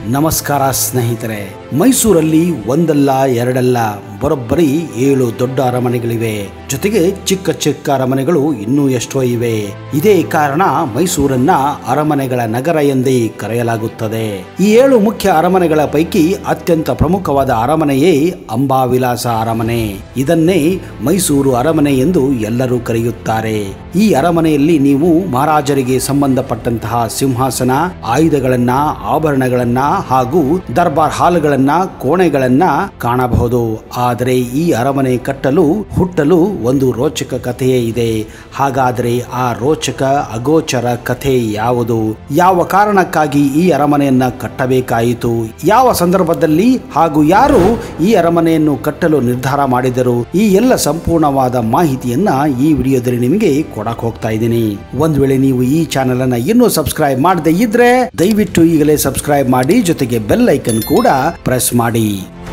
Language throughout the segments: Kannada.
ನಮಸ್ಕಾರ ಸ್ನೇಹಿತರೆ ಮೈಸೂರಲ್ಲಿ ಒಂದಲ್ಲ ಎರಡಲ್ಲ ಬರೋಬ್ಬರಿ ಏಳು ದೊಡ್ಡ ಅರಮನೆಗಳಿವೆ ಜೊತೆಗೆ ಚಿಕ್ಕ ಚಿಕ್ಕ ಅರಮನೆಗಳು ಇನ್ನೂ ಎಷ್ಟೋ ಇವೆ ಇದೇ ಕಾರಣ ಮೈಸೂರನ್ನ ಅರಮನೆಗಳ ನಗರ ಎಂದೇ ಕರೆಯಲಾಗುತ್ತದೆ ಈ ಏಳು ಮುಖ್ಯ ಅರಮನೆಗಳ ಪೈಕಿ ಅತ್ಯಂತ ಪ್ರಮುಖವಾದ ಅರಮನೆಯೇ ಅಂಬಾವಿಲಾಸ ಅರಮನೆ ಇದನ್ನೇ ಮೈಸೂರು ಅರಮನೆ ಎಂದು ಎಲ್ಲರೂ ಕರೆಯುತ್ತಾರೆ ಈ ಅರಮನೆಯಲ್ಲಿ ನೀವು ಮಹಾರಾಜರಿಗೆ ಸಂಬಂಧಪಟ್ಟಂತಹ ಸಿಂಹಾಸನ ಆಯುಧಗಳನ್ನ ಆಭರಣಗಳನ್ನ ಹಾಗೂ ದರ್ಬಾರ್ ಹಾಲ್ಗಳನ್ನ ಕೋಣೆಗಳನ್ನ ಕಾಣಬಹುದು ಆದರೆ ಈ ಅರಮನೆ ಕಟ್ಟಲು ಹುಟ್ಟಲು ಒಂದು ರೋಚಕ ಕಥೆಯೇ ಇದೆ ಹಾಗಾದರೆ ಆ ರೋಚಕ ಅಗೋಚರ ಕಥೆ ಯಾವುದು ಯಾವ ಕಾರಣಕ್ಕಾಗಿ ಈ ಅರಮನೆಯನ್ನ ಕಟ್ಟಬೇಕಾಯಿತು ಯಾವ ಸಂದರ್ಭದಲ್ಲಿ ಹಾಗೂ ಯಾರು ಈ ಅರಮನೆಯನ್ನು ಕಟ್ಟಲು ನಿರ್ಧಾರ ಮಾಡಿದರು ಈ ಎಲ್ಲ ಸಂಪೂರ್ಣವಾದ ಮಾಹಿತಿಯನ್ನ ಈ ವಿಡಿಯೋದಲ್ಲಿ ನಿಮಗೆ ಕೊಡಕ್ ಹೋಗ್ತಾ ಇದ್ದೀನಿ ಒಂದ್ ವೇಳೆ ನೀವು ಈ ಚಾನೆಲ್ ಅನ್ನ ಇನ್ನೂ ಸಬ್ಸ್ಕ್ರೈಬ್ ಮಾಡದೇ ಇದ್ರೆ ದಯವಿಟ್ಟು ಈಗಲೇ ಸಬ್ಸ್ಕ್ರೈಬ್ ಮಾಡಿ ಜೊತೆಗೆ ಬೆಲ್ ಐಕನ್ ಕೂಡ ಪ್ರೆಸ್ ಮಾಡಿ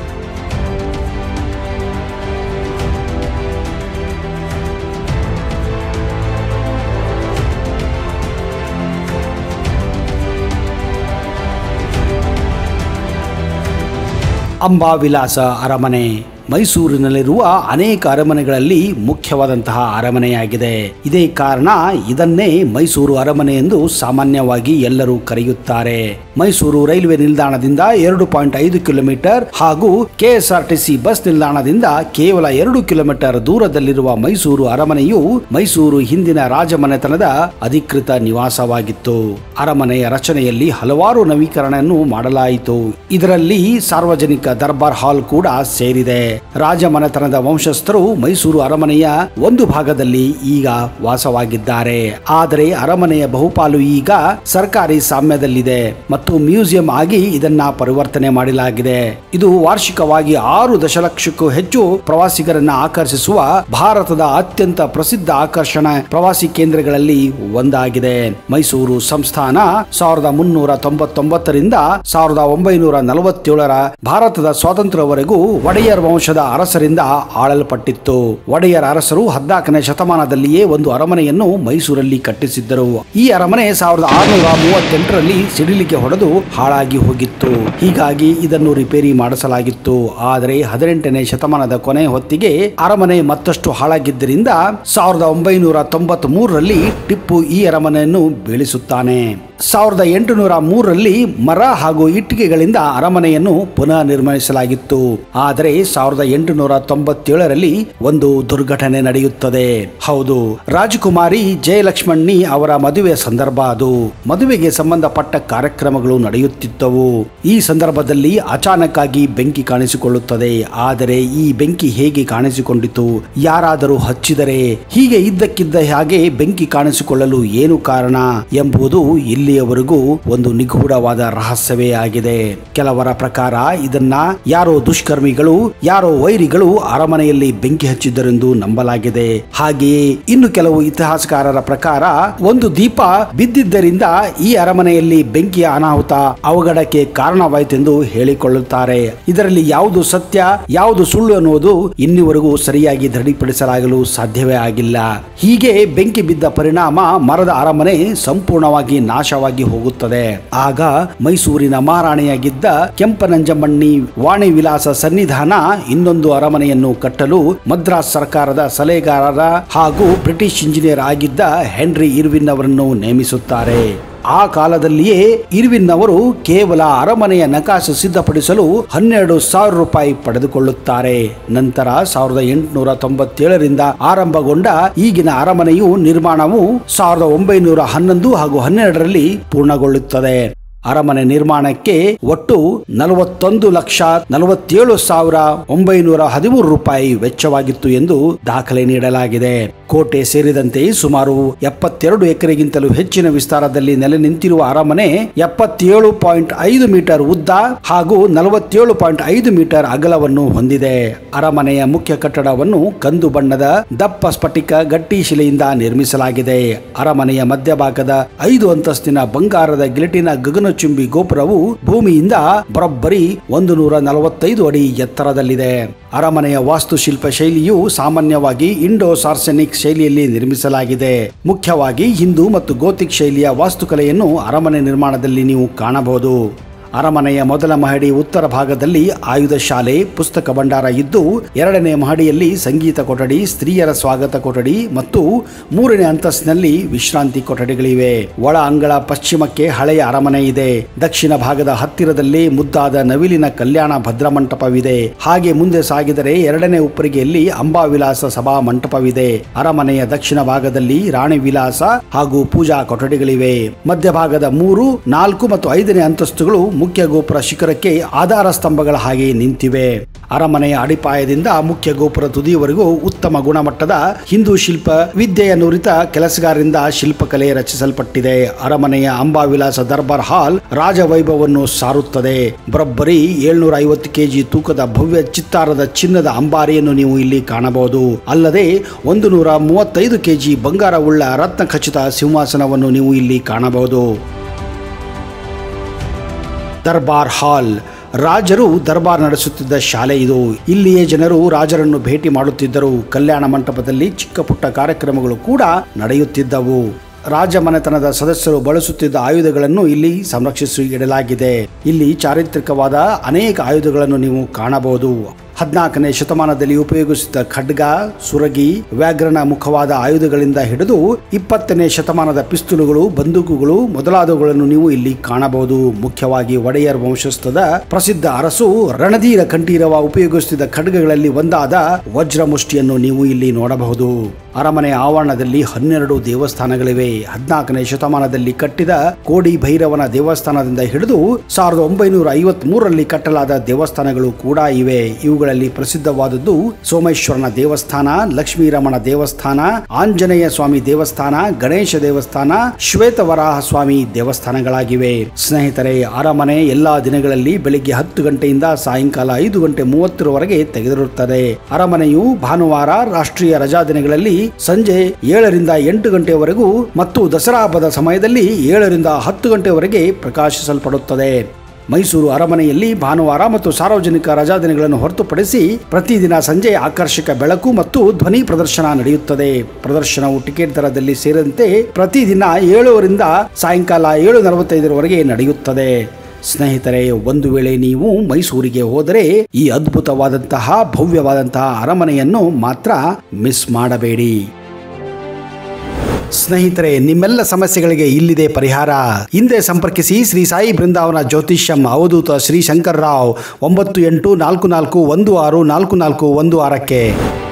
ಅಂಬಾವಿಲಾಸ ಅರಮನೆ ಮೈಸೂರಿನಲ್ಲಿರುವ ಅನೇಕ ಅರಮನೆಗಳಲ್ಲಿ ಮುಖ್ಯವಾದಂತಹ ಅರಮನೆಯಾಗಿದೆ ಇದೇ ಕಾರಣ ಇದನ್ನೇ ಮೈಸೂರು ಅರಮನೆ ಎಂದು ಸಾಮಾನ್ಯವಾಗಿ ಎಲ್ಲರೂ ಕರೆಯುತ್ತಾರೆ ಮೈಸೂರು ರೈಲ್ವೆ ನಿಲ್ದಾಣದಿಂದ ಎರಡು ಪಾಯಿಂಟ್ ಐದು ಕಿಲೋಮೀಟರ್ ಹಾಗೂ ಕೆಎಸ್ಆರ್ಟಿಸಿ ಬಸ್ ನಿಲ್ದಾಣದಿಂದ ಕೇವಲ ಎರಡು ಕಿಲೋಮೀಟರ್ ದೂರದಲ್ಲಿರುವ ಮೈಸೂರು ಅರಮನೆಯು ಮೈಸೂರು ಹಿಂದಿನ ರಾಜಮನೆತನದ ಅಧಿಕೃತ ನಿವಾಸವಾಗಿತ್ತು ಅರಮನೆಯ ರಚನೆಯಲ್ಲಿ ಹಲವಾರು ನವೀಕರಣವನ್ನು ಮಾಡಲಾಯಿತು ಇದರಲ್ಲಿ ಸಾರ್ವಜನಿಕ ದರ್ಬಾರ್ ಹಾಲ್ ಕೂಡ ಸೇರಿದೆ ರಾಜಮನೆತನದ ವಂಶಸ್ಥರು ಮೈಸೂರು ಅರಮನೆಯ ಒಂದು ಭಾಗದಲ್ಲಿ ಈಗ ವಾಸವಾಗಿದ್ದಾರೆ ಆದರೆ ಅರಮನೆಯ ಬಹುಪಾಲು ಈಗ ಸರ್ಕಾರಿ ಸಾಮ್ಯದಲ್ಲಿದೆ ಮತ್ತು ಮ್ಯೂಸಿಯಂ ಆಗಿ ಇದನ್ನ ಪರಿವರ್ತನೆ ಮಾಡಲಾಗಿದೆ ಇದು ವಾರ್ಷಿಕವಾಗಿ ಆರು ದಶಲಕ್ಷಕ್ಕೂ ಹೆಚ್ಚು ಪ್ರವಾಸಿಗರನ್ನ ಆಕರ್ಷಿಸುವ ಭಾರತದ ಅತ್ಯಂತ ಪ್ರಸಿದ್ಧ ಆಕರ್ಷಣಾ ಪ್ರವಾಸಿ ಕೇಂದ್ರಗಳಲ್ಲಿ ಒಂದಾಗಿದೆ ಮೈಸೂರು ಸಂಸ್ಥಾನ ಸಾವಿರದ ಮುನ್ನೂರ ತೊಂಬತ್ತೊಂಬತ್ತರಿಂದ ಸಾವಿರದ ಒಂಬೈನೂರ ನಲವತ್ತೇಳರ ಭಾರತದ ಸ್ವಾತಂತ್ರ್ಯವರೆಗೂ ಒಡೆಯರ್ ವಂಶದ ಅರಸರಿಂದ ಆಳಲ್ಪಟ್ಟಿತ್ತು ಒಡೆಯರ್ ಅರಸರು ಹದ್ನಾಲ್ಕನೇ ಶತಮಾನದಲ್ಲಿಯೇ ಒಂದು ಅರಮನೆಯನ್ನು ಮೈಸೂರಲ್ಲಿ ಕಟ್ಟಿಸಿದ್ದರು ಈ ಅರಮನೆ ಸಾವಿರದ ಆರುನೂರ ಮೂವತ್ತೆಂಟರಲ್ಲಿ ಸಿಡಿಲಿಗೆ ಹೊಡೆದು ಹಾಳಾಗಿ ಹೋಗಿತ್ತು ಹೀಗಾಗಿ ಇದನ್ನು ರಿಪೇರಿ ಮಾಡಿಸಲಾಗಿತ್ತು ಆದರೆ ಹದಿನೆಂಟನೇ ಶತಮಾನದ ಕೊನೆ ಹೊತ್ತಿಗೆ ಅರಮನೆ ಮತ್ತಷ್ಟು ಹಾಳಾಗಿದ್ದರಿಂದ ಸಾವಿರದ ಒಂಬೈನೂರ ತೊಂಬತ್ ಮೂರರಲ್ಲಿ ಟಿಪ್ಪು ಈ ಅರಮನೆಯನ್ನು ಬೀಳಿಸುತ್ತಾನೆ ಸಾವಿರದ ಎಂಟುನೂರ ಮೂರರಲ್ಲಿ ಮರ ಹಾಗೂ ಇಟ್ಟಿಗೆಗಳಿಂದ ಅರಮನೆಯನ್ನು ಪುನಃ ನಿರ್ಮಿಸಲಾಗಿತ್ತು ಆದರೆ ಸಾವಿರದ ಎಂಟುನೂರ ತೊಂಬತ್ತೇಳರಲ್ಲಿ ಒಂದು ದುರ್ಘಟನೆ ನಡೆಯುತ್ತದೆ ಹೌದು ರಾಜಕುಮಾರಿ ಜಯಲಕ್ಷ್ಮಣಿ ಅವರ ಮದುವೆ ಸಂದರ್ಭ ಅದು ಮದುವೆಗೆ ಸಂಬಂಧಪಟ್ಟ ಕಾರ್ಯಕ್ರಮಗಳು ನಡೆಯುತ್ತಿದ್ದವು ಈ ಸಂದರ್ಭದಲ್ಲಿ ಅಚಾನಕ್ ಆಗಿ ಬೆಂಕಿ ಕಾಣಿಸಿಕೊಳ್ಳುತ್ತದೆ ಆದರೆ ಈ ಬೆಂಕಿ ಹೇಗೆ ಕಾಣಿಸಿಕೊಂಡಿತು ಯಾರಾದರೂ ಹಚ್ಚಿದರೆ ಹೀಗೆ ಇದ್ದಕ್ಕಿದ್ದ ಹಾಗೆ ಬೆಂಕಿ ಕಾಣಿಸಿಕೊಳ್ಳಲು ಏನು ಕಾರಣ ಎಂಬುದು ಇಲ್ಲಿಯವರೆಗೂ ಒಂದು ನಿಗೂಢವಾದ ರಹಸ್ಯವೇ ಆಗಿದೆ ಕೆಲವರ ಪ್ರಕಾರ ಇದನ್ನ ಯಾರೋ ದುಷ್ಕರ್ಮಿಗಳು ಯಾರೋ ವೈರಿಗಳು ಅರಮನೆಯಲ್ಲಿ ಬೆಂಕಿ ಹಚ್ಚಿದ್ದರೆಂದು ನಂಬಲಾಗಿದೆ ಹಾಗೆಯೇ ಇನ್ನು ಕೆಲವು ಇತಿಹಾಸಕಾರರ ಪ್ರಕಾರ ಒಂದು ದೀಪ ಬಿದ್ದಿದ್ದರಿಂದ ಈ ಅರಮನೆಯಲ್ಲಿ ಬೆಂಕಿಯ ಅನಾಹುತ ಅವಘಡಕ್ಕೆ ಕಾರಣವಾಯಿತೆಂದು ಹೇಳಿಕೊಳ್ಳುತ್ತಾರೆ ಇದರಲ್ಲಿ ಯಾವುದು ಸತ್ಯ ಯಾವುದು ಸುಳ್ಳು ಅನ್ನುವುದು ಇನ್ನಿವರೆಗೂ ಸರಿಯಾಗಿ ದೃಢಪಡಿಸಲಾಗಲು ಸಾಧ್ಯವೇ ಆಗಿಲ್ಲ ಹೀಗೆ ಬೆಂಕಿ ಬಿದ್ದ ಪರಿಣಾಮ ಮರದ ಅರಮನೆ ಸಂಪೂರ್ಣವಾಗಿ ನಾಶವಾಗಿ ಹೋಗುತ್ತದೆ ಆಗ ಮೈಸೂರಿನ ಮಹಾರಾಣಿಯಾಗಿದ್ದ ಕೆಂಪನಂಜಮಣ್ಣಿ ವಾಣಿ ವಿಲಾಸ ಸನ್ನಿಧಾನ ಇನ್ನೊಂದು ಅರಮನೆಯನ್ನು ಕಟ್ಟಲು ಮದ್ರಾಸ್ ಸರ್ಕಾರದ ಸಲಹೆಗಾರರ ಹಾಗೂ ಬ್ರಿಟಿಷ್ ಇಂಜಿನಿಯರ್ ಆಗಿದ್ದ ಹೆನ್ರಿ ಇರ್ವಿನ್ ಅವರನ್ನು ನೇಮಿಸುತ್ತಾರೆ ಆ ಕಾಲದಲ್ಲಿಯೇ ಇರ್ವಿನ್ ಅವರು ಕೇವಲ ಅರಮನೆಯ ನಕಾಶೆ ಸಿದ್ಧಪಡಿಸಲು ಹನ್ನೆರಡು ಸಾವಿರ ರೂಪಾಯಿ ಪಡೆದುಕೊಳ್ಳುತ್ತಾರೆ ನಂತರ ಸಾವಿರದ ಎಂಟುನೂರ ತೊಂಬತ್ತೇಳರಿಂದ ಆರಂಭಗೊಂಡ ಈಗಿನ ಅರಮನೆಯು ನಿರ್ಮಾಣವು ಸಾವಿರದ ಒಂಬೈನೂರ ಹನ್ನೊಂದು ಹಾಗೂ ಹನ್ನೆರಡರಲ್ಲಿ ಪೂರ್ಣಗೊಳ್ಳುತ್ತದೆ ಅರಮನೆ ನಿರ್ಮಾಣಕ್ಕೆ ಒಟ್ಟು ನಲವತ್ತೊಂದು ಲಕ್ಷ ನಲವತ್ತೇಳು ಸಾವಿರ ಒಂಬೈನೂರ ಹದಿಮೂರು ರೂಪಾಯಿ ವೆಚ್ಚವಾಗಿತ್ತು ಎಂದು ದಾಖಲೆ ನೀಡಲಾಗಿದೆ ಕೋಟೆ ಸೇರಿದಂತೆ ಸುಮಾರು ಎಪ್ಪತ್ತೆರಡು ಎಕರೆಗಿಂತಲೂ ಹೆಚ್ಚಿನ ವಿಸ್ತಾರದಲ್ಲಿ ನೆಲೆ ನಿಂತಿರುವ ಅರಮನೆ ಎಪ್ಪತ್ತೇಳು ಪಾಯಿಂಟ್ ಐದು ಮೀಟರ್ ಉದ್ದ ಹಾಗೂ ನಲವತ್ತೇಳು ಪಾಯಿಂಟ್ ಐದು ಮೀಟರ್ ಅಗಲವನ್ನು ಹೊಂದಿದೆ ಅರಮನೆಯ ಮುಖ್ಯ ಕಟ್ಟಡವನ್ನು ಕಂದು ಬಣ್ಣದ ದಪ್ಪ ಸ್ಫಟಿಕ ಗಟ್ಟಿ ಶಿಲೆಯಿಂದ ನಿರ್ಮಿಸಲಾಗಿದೆ ಅರಮನೆಯ ಮಧ್ಯಭಾಗದ ಐದು ಅಂತಸ್ತಿನ ಬಂಗಾರದ ಗಿಲಿಟಿನ ಗಗನಚುಂಬಿ ಗೋಪುರವು ಭೂಮಿಯಿಂದ ಬರೋಬ್ಬರಿ ಒಂದು ನೂರ ನಲವತ್ತೈದು ಅಡಿ ಎತ್ತರದಲ್ಲಿದೆ ಅರಮನೆಯ ವಾಸ್ತುಶಿಲ್ಪ ಶೈಲಿಯು ಸಾಮಾನ್ಯವಾಗಿ ಇಂಡೋ ಸಾರ್ಸೆನಿಕ್ ಶೈಲಿಯಲ್ಲಿ ನಿರ್ಮಿಸಲಾಗಿದೆ ಮುಖ್ಯವಾಗಿ ಹಿಂದೂ ಮತ್ತು ಗೋತಿಕ್ ಶೈಲಿಯ ವಾಸ್ತುಕಲೆಯನ್ನು ಅರಮನೆ ನಿರ್ಮಾಣದಲ್ಲಿ ನೀವು ಕಾಣಬಹುದು ಅರಮನೆಯ ಮೊದಲ ಮಹಡಿ ಉತ್ತರ ಭಾಗದಲ್ಲಿ ಆಯುಧ ಶಾಲೆ ಪುಸ್ತಕ ಭಂಡಾರ ಇದ್ದು ಎರಡನೇ ಮಹಡಿಯಲ್ಲಿ ಸಂಗೀತ ಕೊಠಡಿ ಸ್ತ್ರೀಯರ ಸ್ವಾಗತ ಕೊಠಡಿ ಮತ್ತು ಮೂರನೇ ಅಂತಸ್ತಿನಲ್ಲಿ ವಿಶ್ರಾಂತಿ ಕೊಠಡಿಗಳಿವೆ ಒಳ ಅಂಗಳ ಪಶ್ಚಿಮಕ್ಕೆ ಹಳೆಯ ಅರಮನೆ ಇದೆ ದಕ್ಷಿಣ ಭಾಗದ ಹತ್ತಿರದಲ್ಲಿ ಮುದ್ದಾದ ನವಿಲಿನ ಕಲ್ಯಾಣ ಭದ್ರ ಮಂಟಪವಿದೆ ಹಾಗೆ ಮುಂದೆ ಸಾಗಿದರೆ ಎರಡನೇ ಉಪ್ಪರಿಗೆಯಲ್ಲಿ ಅಂಬಾವಿಲಾಸ ಸಭಾ ಮಂಟಪವಿದೆ ಅರಮನೆಯ ದಕ್ಷಿಣ ಭಾಗದಲ್ಲಿ ರಾಣಿ ವಿಲಾಸ ಹಾಗೂ ಪೂಜಾ ಕೊಠಡಿಗಳಿವೆ ಮಧ್ಯಭಾಗದ ಮೂರು ನಾಲ್ಕು ಮತ್ತು ಐದನೇ ಅಂತಸ್ತುಗಳು ಮುಖ್ಯ ಗೋಪುರ ಶಿಖರಕ್ಕೆ ಆಧಾರ ಸ್ತಂಭಗಳ ಹಾಗೆ ನಿಂತಿವೆ ಅರಮನೆಯ ಅಡಿಪಾಯದಿಂದ ಮುಖ್ಯ ಗೋಪುರ ತುದಿಯವರೆಗೂ ಉತ್ತಮ ಗುಣಮಟ್ಟದ ಹಿಂದೂ ಶಿಲ್ಪ ವಿದ್ಯೆಯ ನುರಿತ ಕೆಲಸಗಾರರಿಂದ ಶಿಲ್ಪಕಲೆ ರಚಿಸಲ್ಪಟ್ಟಿದೆ ಅರಮನೆಯ ಅಂಬಾವಿಲಾಸ ದರ್ಬಾರ್ ಹಾಲ್ ರಾಜವೈಭವವನ್ನು ಸಾರುತ್ತದೆ ಬರೋಬ್ಬರಿ ಏಳ್ನೂರ ಐವತ್ತು ಕೆಜಿ ತೂಕದ ಭವ್ಯ ಚಿತ್ತಾರದ ಚಿನ್ನದ ಅಂಬಾರಿಯನ್ನು ನೀವು ಇಲ್ಲಿ ಕಾಣಬಹುದು ಅಲ್ಲದೆ ಒಂದು ನೂರ ಮೂವತ್ತೈದು ಕೆಜಿ ಬಂಗಾರವುಳ್ಳ ರತ್ನ ಖಚಿತ ಸಿಂಹಾಸನವನ್ನು ನೀವು ಇಲ್ಲಿ ಕಾಣಬಹುದು ದರ್ಬಾರ್ ಹಾಲ್ ರಾಜರು ದರ್ಬಾರ್ ನಡೆಸುತ್ತಿದ್ದ ಶಾಲೆ ಇದು ಇಲ್ಲಿಯೇ ಜನರು ರಾಜರನ್ನು ಭೇಟಿ ಮಾಡುತ್ತಿದ್ದರು ಕಲ್ಯಾಣ ಮಂಟಪದಲ್ಲಿ ಚಿಕ್ಕ ಪುಟ್ಟ ಕಾರ್ಯಕ್ರಮಗಳು ಕೂಡ ನಡೆಯುತ್ತಿದ್ದವು ರಾಜಮನೆತನದ ಸದಸ್ಯರು ಬಳಸುತ್ತಿದ್ದ ಆಯುಧಗಳನ್ನು ಇಲ್ಲಿ ಸಂರಕ್ಷಿಸಿ ಇಡಲಾಗಿದೆ ಇಲ್ಲಿ ಚಾರಿತ್ರಿಕವಾದ ಅನೇಕ ಆಯುಧಗಳನ್ನು ನೀವು ಕಾಣಬಹುದು ಹದಿನಾಲ್ಕನೇ ಶತಮಾನದಲ್ಲಿ ಉಪಯೋಗಿಸಿದ ಖಡ್ಗ ಸುರಗಿ ವ್ಯಾಘ್ರನ ಮುಖವಾದ ಆಯುಧಗಳಿಂದ ಹಿಡಿದು ಇಪ್ಪತ್ತನೇ ಶತಮಾನದ ಪಿಸ್ತೂಲುಗಳು ಬಂದೂಕುಗಳು ಮೊದಲಾದವುಗಳನ್ನು ನೀವು ಇಲ್ಲಿ ಕಾಣಬಹುದು ಮುಖ್ಯವಾಗಿ ಒಡೆಯರ್ ವಂಶಸ್ಥದ ಪ್ರಸಿದ್ಧ ಅರಸು ರಣಧೀರ ಕಂಠೀರವ ಉಪಯೋಗಿಸುತ್ತಿದ್ದ ಖಡ್ಗಗಳಲ್ಲಿ ಒಂದಾದ ವಜ್ರ ಮುಷ್ಟಿಯನ್ನು ನೀವು ಇಲ್ಲಿ ನೋಡಬಹುದು ಅರಮನೆ ಆವರಣದಲ್ಲಿ ಹನ್ನೆರಡು ದೇವಸ್ಥಾನಗಳಿವೆ ಹದಿನಾಲ್ಕನೇ ಶತಮಾನದಲ್ಲಿ ಕಟ್ಟಿದ ಕೋಡಿ ಭೈರವನ ದೇವಸ್ಥಾನದಿಂದ ಹಿಡಿದು ಸಾವಿರದ ಒಂಬೈನೂರ ಐವತ್ತ್ ಮೂರರಲ್ಲಿ ಕಟ್ಟಲಾದ ದೇವಸ್ಥಾನಗಳು ಕೂಡ ಇವೆ ಇವುಗಳಲ್ಲಿ ಪ್ರಸಿದ್ಧವಾದದ್ದು ಸೋಮೇಶ್ವರನ ದೇವಸ್ಥಾನ ಲಕ್ಷ್ಮೀರಮಣ ದೇವಸ್ಥಾನ ಆಂಜನೇಯ ಸ್ವಾಮಿ ದೇವಸ್ಥಾನ ಗಣೇಶ ದೇವಸ್ಥಾನ ಶ್ವೇತವರಾಹ ಸ್ವಾಮಿ ದೇವಸ್ಥಾನಗಳಾಗಿವೆ ಸ್ನೇಹಿತರೆ ಅರಮನೆ ಎಲ್ಲಾ ದಿನಗಳಲ್ಲಿ ಬೆಳಿಗ್ಗೆ ಹತ್ತು ಗಂಟೆಯಿಂದ ಸಾಯಂಕಾಲ ಐದು ಗಂಟೆ ಮೂವತ್ತರವರೆಗೆ ತೆಗೆದಿರುತ್ತದೆ ಅರಮನೆಯು ಭಾನುವಾರ ರಾಷ್ಟ್ರೀಯ ರಜಾ ದಿನಗಳಲ್ಲಿ ಸಂಜೆ ಏಳರಿಂದ ಎಂಟು ಗಂಟೆಯವರೆಗೂ ಮತ್ತು ದಸರಾ ಹಬ್ಬದ ಸಮಯದಲ್ಲಿ ಏಳರಿಂದ ಹತ್ತು ಗಂಟೆವರೆಗೆ ಪ್ರಕಾಶಿಸಲ್ಪಡುತ್ತದೆ ಮೈಸೂರು ಅರಮನೆಯಲ್ಲಿ ಭಾನುವಾರ ಮತ್ತು ಸಾರ್ವಜನಿಕ ರಜಾದಿನಗಳನ್ನು ಹೊರತುಪಡಿಸಿ ಪ್ರತಿದಿನ ಸಂಜೆ ಆಕರ್ಷಕ ಬೆಳಕು ಮತ್ತು ಧ್ವನಿ ಪ್ರದರ್ಶನ ನಡೆಯುತ್ತದೆ ಪ್ರದರ್ಶನವು ಟಿಕೆಟ್ ದರದಲ್ಲಿ ಸೇರಿದಂತೆ ಪ್ರತಿದಿನ ಏಳುವರಿಂದ ಸಾಯಂಕಾಲ ಏಳು ನಲವತ್ತೈದರವರೆಗೆ ನಡೆಯುತ್ತದೆ ಸ್ನೇಹಿತರೆ ಒಂದು ವೇಳೆ ನೀವು ಮೈಸೂರಿಗೆ ಹೋದರೆ ಈ ಅದ್ಭುತವಾದಂತಹ ಭವ್ಯವಾದಂತಹ ಅರಮನೆಯನ್ನು ಮಾತ್ರ ಮಿಸ್ ಮಾಡಬೇಡಿ ಸ್ನೇಹಿತರೆ ನಿಮ್ಮೆಲ್ಲ ಸಮಸ್ಯೆಗಳಿಗೆ ಇಲ್ಲಿದೆ ಪರಿಹಾರ ಹಿಂದೆ ಸಂಪರ್ಕಿಸಿ ಶ್ರೀ ಸಾಯಿ ಬೃಂದಾವನ ಜ್ಯೋತಿಷ್ಯಂ ಅವಧೂತ ಶ್ರೀ ಶಂಕರ್ ರಾವ್ ಒಂಬತ್ತು ಎಂಟು ನಾಲ್ಕು ನಾಲ್ಕು ಒಂದು ಆರು ನಾಲ್ಕು ನಾಲ್ಕು ಒಂದು ಆರಕ್ಕೆ